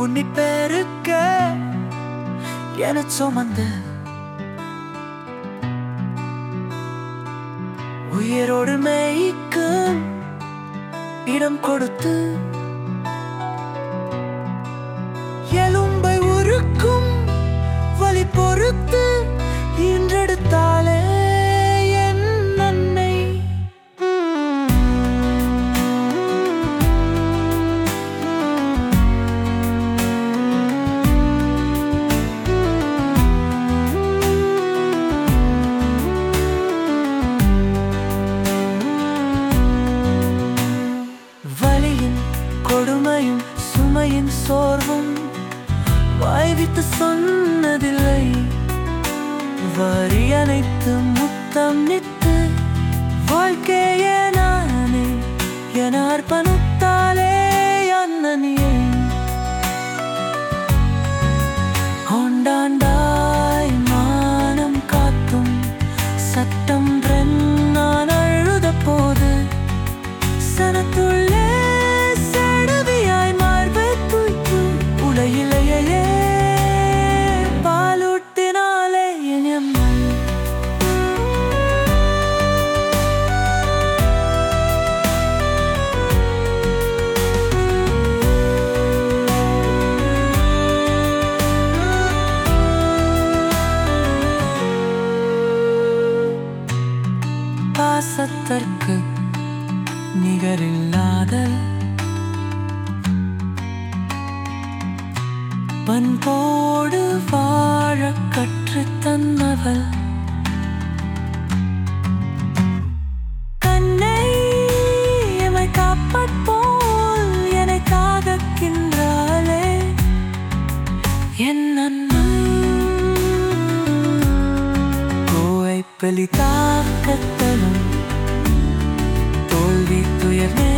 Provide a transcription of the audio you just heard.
புன்னி பெருக்க என சுமந்து உயிரோடு மேய்க்கும் இடம் கொடுத்து எலும்பை உருக்கும் வலி பொறுத்து இன்றெடுத்தாலே என் அன்னை வலியின் கொடுமையும் சுமையின் சோர்வும் வாய்வித்து சொன்னதில்லை வரி அனைத்து முத்தம் நித்து வாழ்க்கையே நானே என அர்ப்பணித்தாலே அண்ணனியே ஆண்டாண்டாய் மானம் காத்தும் சட்டம் நான் அழுத போது சனத்துள்ளே சடவியாய் மார்பை தூக்கும் உடையிலேயே பாலூட்டினாலே என் அம்மா பாசத்திற்கு நிகரில்லாத பண்போடு வாழ கற்று தந்தவள் கண்ணை எமை காப்பற்போல் என்னை காதக்கின்றாளே என் அண்ணன் கோவை பலி தாக்கத்தலும் தோல்வி துயர்